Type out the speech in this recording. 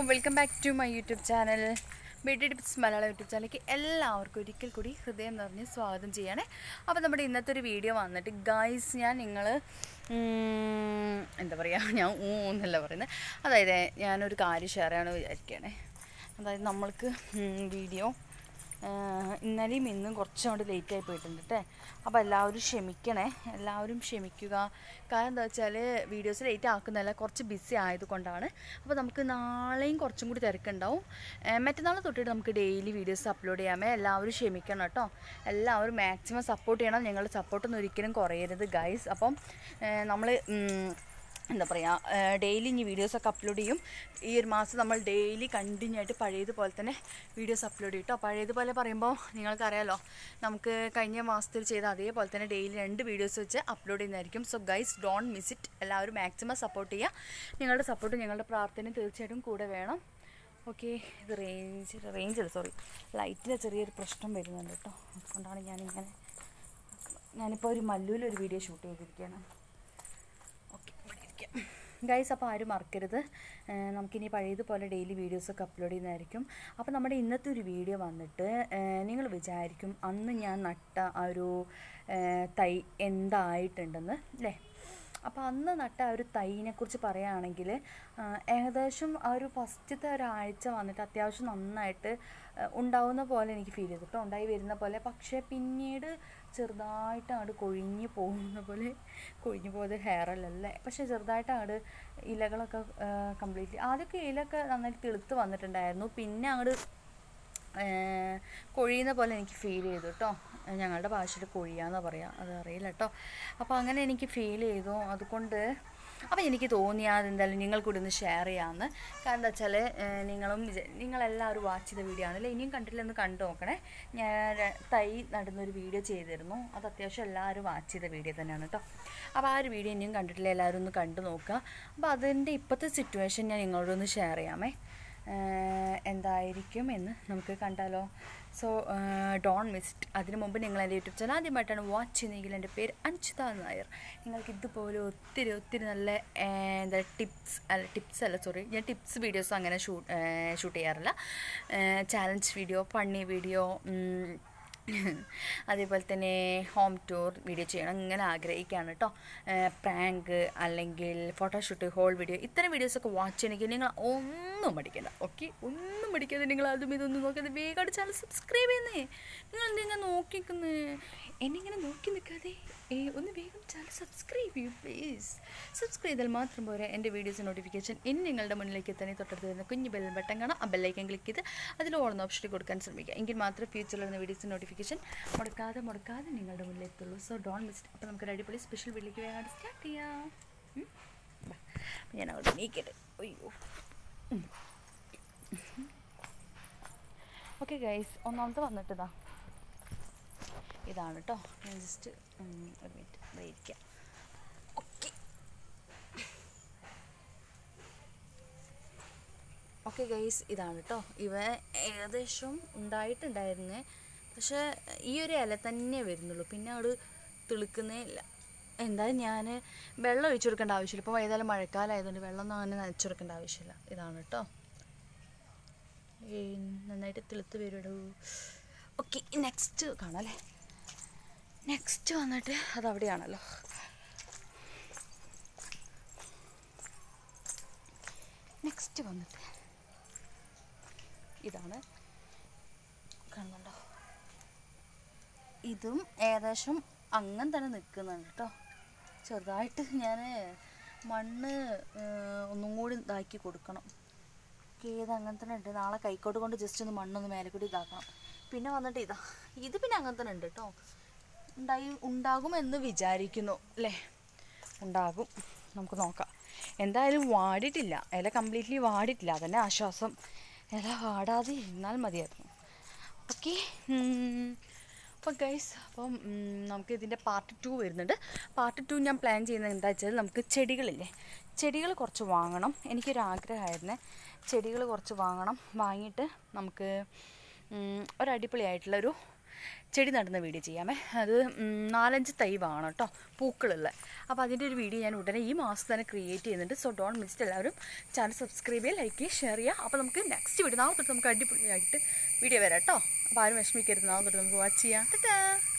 Welcome back to my YouTube channel beauty tips Malayalam YouTube ചാനലിലേക്ക് എല്ലാവർക്കും ഒരിക്കൽ കൂടി ഹൃദയം നിറഞ്ഞ് സ്വാഗതം ചെയ്യണേ അപ്പോൾ നമ്മുടെ ഇന്നത്തെ ഒരു വീഡിയോ വന്നിട്ട് ഗൈസ് ഞാൻ നിങ്ങൾ എന്താ പറയുക ഞാൻ ഊ എന്നല്ല പറയുന്നത് അതായത് ഞാനൊരു കാര്യം ഷെയർ ചെയ്യാമെന്ന് വിചാരിക്കുകയാണേ അതായത് നമ്മൾക്ക് വീഡിയോ ഇന്നലെയും ഇന്നും കുറച്ചുകൊണ്ട് ലേറ്റായി പോയിട്ടുണ്ട് കേട്ടോ അപ്പോൾ എല്ലാവരും ക്ഷമിക്കണേ എല്ലാവരും ക്ഷമിക്കുക കാരണം എന്താ വെച്ചാൽ വീഡിയോസ് ലേറ്റ് ആക്കുന്നതല്ല കുറച്ച് ബിസി ആയതുകൊണ്ടാണ് അപ്പോൾ നമുക്ക് നാളെയും കുറച്ചും കൂടി തിരക്കുണ്ടാവും ഏഹ് മറ്റന്നാൾ തൊട്ടിട്ട് നമുക്ക് ഡെയിലി വീഡിയോസ് അപ്ലോഡ് ചെയ്യാമേ എല്ലാവരും ക്ഷമിക്കണം കേട്ടോ എല്ലാവരും മാക്സിമം സപ്പോർട്ട് ചെയ്യണം നിങ്ങളുടെ സപ്പോർട്ടൊന്നും ഒരിക്കലും കുറയരുത് ഗൈസ് അപ്പം നമ്മൾ എന്താ പറയുക ഡെയിലി ഇനി വീഡിയോസൊക്കെ അപ്ലോഡ് ചെയ്യും ഈ ഒരു മാസം നമ്മൾ ഡെയിലി കണ്ടിന്യൂ ആയിട്ട് പഴയതുപോലെ തന്നെ വീഡിയോസ് അപ്ലോഡ് ചെയ്യും കേട്ടോ പഴയതുപോലെ പറയുമ്പോൾ നിങ്ങൾക്കറിയാലോ നമുക്ക് കഴിഞ്ഞ മാസത്തിൽ ചെയ്ത അതേപോലെ തന്നെ ഡെയിലി രണ്ട് വീഡിയോസ് വെച്ച് അപ്ലോഡ് ചെയ്യുന്നതായിരിക്കും so guys don't miss it എല്ലാവരും മാക്സിമം സപ്പോർട്ട് ചെയ്യുക നിങ്ങളുടെ സപ്പോർട്ട് ഞങ്ങളുടെ പ്രാർത്ഥനയും തീർച്ചയായിട്ടും കൂടെ വേണം ഓക്കെ ഇത് റേഞ്ച് റേഞ്ചില്ല സോറി ലൈറ്റിലെ ചെറിയൊരു പ്രശ്നം വരുന്നുണ്ട് കേട്ടോ അതുകൊണ്ടാണ് ഞാനിങ്ങനെ ഞാനിപ്പോൾ ഒരു മല്ലൂലൊരു വീഡിയോ ഷൂട്ട് ചെയ്തിരിക്കുകയാണ് ഓക്കെ ഇവിടെ ഇരിക്കാം ഗൈസ് അപ്പോൾ ആരും മറക്കരുത് ഏഹ് നമുക്കിനി പഴയതുപോലെ ഡെയിലി വീഡിയോസൊക്കെ അപ്ലോഡ് ചെയ്യുന്നതായിരിക്കും അപ്പോൾ നമ്മുടെ ഇന്നത്തെ ഒരു വീഡിയോ വന്നിട്ട് നിങ്ങൾ വിചാരിക്കും അന്ന് ഞാൻ നട്ട ആ ഒരു ഏഹ് തൈ എന്തായിട്ടുണ്ടെന്ന് അല്ലേ അപ്പോൾ അന്ന് നട്ട ആ ഒരു തൈനെക്കുറിച്ച് പറയുകയാണെങ്കിൽ ഏകദേശം ആ ഒരു ഫസ്റ്റത്തെ ഒരാഴ്ച വന്നിട്ട് അത്യാവശ്യം നന്നായിട്ട് ആ, ഉണ്ടാവുന്ന പോലെ എനിക്ക് ഫീൽ ചെയ്തു കേട്ടോ ഉണ്ടായി വരുന്ന പോലെ പക്ഷേ പിന്നീട് ചെറുതായിട്ട് അങ്ങോട്ട് കൊഴിഞ്ഞു പോകുന്ന പോലെ കൊഴിഞ്ഞു പോയത് ഹെയർ അല്ലല്ലേ പക്ഷേ ചെറുതായിട്ട് അങ്ങോട്ട് ഇലകളൊക്കെ കംപ്ലീറ്റ്ലി ആദ്യമൊക്കെ ഇലയൊക്കെ നന്നായിട്ട് തെളുത്ത് വന്നിട്ടുണ്ടായിരുന്നു പിന്നെ അങ്ങോട്ട് ഏഹ് കൊഴിയുന്ന പോലെ എനിക്ക് ഫീൽ ചെയ്തു കേട്ടോ ഞങ്ങളുടെ ഭാഷയിൽ കൊഴിയാന്ന് പറയാം അത് അറിയില്ല കേട്ടോ അപ്പോൾ അങ്ങനെ എനിക്ക് ഫീൽ ചെയ്തു അതുകൊണ്ട് അപ്പോൾ എനിക്ക് തോന്നി അതെന്തായാലും നിങ്ങൾ കൂടി ഒന്ന് ഷെയർ ചെയ്യാമെന്ന് കാരണം എന്താ വെച്ചാൽ നിങ്ങളും വിചാ- നിങ്ങളെല്ലാവരും വാച്ച് ചെയ്ത വീഡിയോ ആണല്ലേ ഇനിയും കണ്ടിട്ടില്ലെന്ന് കണ്ടു നോക്കണേ ഞാൻ ര- തൈ നടുന്നൊരു വീഡിയോ ചെയ്തിരുന്നു അത് അത്യാവശ്യം എല്ലാവരും വാച്ച് ചെയ്ത വീഡിയോ തന്നെയാണ് കേട്ടോ അപ്പോൾ ആ ഒരു വീഡിയോ ഇനിയും കണ്ടിട്ടില്ല എല്ലാവരും ഒന്ന് കണ്ടു നോക്കുക അപ്പോൾ അതിൻ്റെ ഇപ്പോഴത്തെ സിറ്റുവേഷൻ ഞാൻ നിങ്ങളോടൊന്ന് ഷെയർ ചെയ്യാമേ ഏഹ് എന്തായിരിക്കും എന്ന് നമുക്ക് കണ്ടാലോ സോ ഡോൺ മിസ്റ്റ് അതിനു മുമ്പ് നിങ്ങൾ എൻ്റെ യൂട്യൂബ് ചാനൽ ആദ്യമായിട്ടാണ് വാച്ച് ചെയ്യുന്നതെങ്കിൽ എൻ്റെ പേര് അഞ്ജിത നായർ നിങ്ങൾക്ക് ഇതുപോലെ ഒത്തിരി ഒത്തിരി നല്ല ഏഹ്, എന്താ ടിപ്സ് അല്ല ടിപ്സ് അല്ല സോറി ഞാൻ ടിപ്സ് വീഡിയോസ് അങ്ങനെ ഷൂട്ട് ഷൂട്ട് ചെയ്യാറില്ല ചാലഞ്ച് വീഡിയോ ഫണ്ണി വീഡിയോ അതേപോലെ തന്നെ ഹോം ടൂർ വീഡിയോ ചെയ്യണം ഇങ്ങനെ ആഗ്രഹിക്കുകയാണ് കേട്ടോ പ്രാങ്ക് അല്ലെങ്കിൽ ഫോട്ടോഷൂട്ട് ഹോൾ വീഡിയോ ഇത്തരം വീഡിയോസൊക്കെ വാച്ച് ചെയ്യണമെങ്കിൽ നിങ്ങൾ ഒന്നും പഠിക്കണ്ട ഓക്കെ ഒന്നും പഠിക്കാതെ നിങ്ങൾ അതും ഇതൊന്നും നോക്കാതെ വേഗം ചാനൽ സബ്സ്ക്രൈബ് ചെയ്യുന്നേ നിങ്ങൾ എന്തെങ്കിലും നോക്കി നിൽക്കുന്നേ എന്നെ ഇങ്ങനെ നോക്കി നിൽക്കാതെ ഏ ഒന്ന് വേഗം ചാനൽ സബ്സ്ക്രൈബ് ചെയ്യൂ പ്ലീസ് സബ്സ്ക്രൈബ് ചെയ്താൽ മാത്രം പോരാ എൻ്റെ വീഡിയോസ് നോട്ടിഫിക്കേഷൻ ഇനി നിങ്ങളുടെ മുന്നിലേക്ക് എത്താൻ തൊട്ടടുത്ത് വരുന്ന കുഞ്ഞു ബെൽ ബട്ടൺ കാണാം ആ ബെല്ലൈക്കൻ ക്ലിക്ക് ചെയ്ത് അതിൽ ഓടുന്ന ഓപ്ഷൻ കൊടുക്കാൻ ശ്രമിക്കുക എങ്കിൽ മാത്രമേ ഫ്യൂച്ചറിൽ വരുന്ന വീഡിയോസ് നോട്ടിഫിക്കേഷൻ മുടക്കാതെ മുടക്കാതെ നിങ്ങളുടെ മുന്നിൽ എത്തുള്ളൂ സോ ഡോൺ മിസ് അപ്പോൾ നമുക്ക് ഒരു അടിപൊളി സ്പെഷ്യൽ വീഡിയോക്ക് വേഗം സ്റ്റാർട്ട് ചെയ്യാം ഉം. ബാ. അപ്പോൾ ഞാൻ അവിടെ നീക്കട്ടെ അയ്യോ ഓക്കെ ഗൈസ് ഒന്നാമത്തെ വന്നിട്ടതാ ഇതാണ് കേട്ടോ ഞാൻ ജസ്റ്റ് ഒരു മിനിറ്റ് ഇവിടെ ഇരിക്കാം ഓക്കെ ഓക്കെ ഗൈസ് ഇതാണ് കേട്ടോ ഇവ ഏകദേശം ഉണ്ടായിട്ടുണ്ടായിരുന്നേ പക്ഷേ ഈ ഒരു ഇല തന്നെ വരുന്നുള്ളൂ പിന്നെ അവിടെ തിളുക്കുന്നേ ഇല്ല എന്തായാലും ഞാൻ വെള്ളം ഒഴിച്ചു കൊടുക്കേണ്ട ആവശ്യമില്ല ഇപ്പോൾ ഏതായാലും മഴക്കാലമായതുകൊണ്ട് വെള്ളമൊന്നും അങ്ങനെ നനച്ചു കൊടുക്കേണ്ട ആവശ്യമില്ല ഇതാണ് കേട്ടോ ഏയ് നന്നായിട്ട് തിളുത്ത് വരുടൂ ഓക്കെ നെക്സ്റ്റ് കാണാം അല്ലേ നെക്സ്റ്റ് വന്നിട്ട് അത് അവിടെയാണല്ലോ നെക്സ്റ്റ് വന്നിട്ട് ഇതാണ് കാണുന്നുണ്ടോ ഇതും ഏകദേശം അങ്ങനെ തന്നെ നിൽക്കുന്നുണ്ട് കേട്ടോ ചെറുതായിട്ട് ഞാൻ മണ്ണ് ഏർ, ഒന്നും കൂടി ഇതാക്കി കൊടുക്കണം ഏത് അങ്ങനെ തന്നെ ഉണ്ട് നാളെ കൈക്കോട്ട് കൊണ്ട് ജസ്റ്റ് ഒന്ന് മണ്ണൊന്ന് മേലെ കൂടി ഇതാക്കണം പിന്നെ വന്നിട്ട് ഇതാ ഇത് പിന്നെ അങ്ങനെ തന്നെ ഉണ്ട് കേട്ടോ ഉണ്ടായി ഉണ്ടാകുമെന്ന് വിചാരിക്കുന്നു അല്ലേ ഉണ്ടാകും നമുക്ക് നോക്കാം എന്തായാലും വാടിയിട്ടില്ല ഇല കംപ്ലീറ്റ്ലി വാടിയിട്ടില്ല അതന്നെ ആശ്വാസം ഇല വാടാതെ ഇരുന്നാൽ മതിയായിരുന്നു ഓക്കെ അപ്പോൾ ഗൈസ് അപ്പം ഉം, നമുക്ക് ഇതിൻ്റെ പാർട്ട് ടു വരുന്നുണ്ട് പാർട്ട് ടു ഞാൻ പ്ലാൻ ചെയ്യുന്നത് എന്താ വെച്ചാൽ നമുക്ക് ചെടികളില്ലേ ചെടികൾ കുറച്ച് വാങ്ങണം എനിക്കൊരു ആഗ്രഹമായിരുന്നേ ചെടികൾ കുറച്ച് വാങ്ങണം വാങ്ങിയിട്ട് നമുക്ക് ഉം, ഒരടിപൊളിയായിട്ടുള്ളൊരു ചെടി നടുന്ന വീഡിയോ ചെയ്യാമേ അത് ഉം, നാലഞ്ച് തൈ വേണം കേട്ടോ പൂക്കളുള്ള അപ്പോൾ അതിൻ്റെ ഒരു വീഡിയോ ഞാൻ ഉടനെ ഈ മാസം തന്നെ ക്രിയേറ്റ് ചെയ്യുന്നുണ്ട് സോ ഡോൺ മിസ്റ്റ് എല്ലാവരും ചാനൽ സബ്സ്ക്രൈബ് ചെയ്യുക ലൈക്ക് ചെയ്യുക ഷെയർ ചെയ്യുക അപ്പോൾ നമുക്ക് നെക്സ്റ്റ് വീഡിയോ നാളെ തൊട്ട് നമുക്ക് അടിപൊളിയായിട്ട് വീഡിയോ വരാം കേട്ടോ അപ്പോൾ ആരും വിഷമിക്കരുത് നാളെ തൊട്ട് നമുക്ക് വാച്ച് ചെയ്യാം ടാ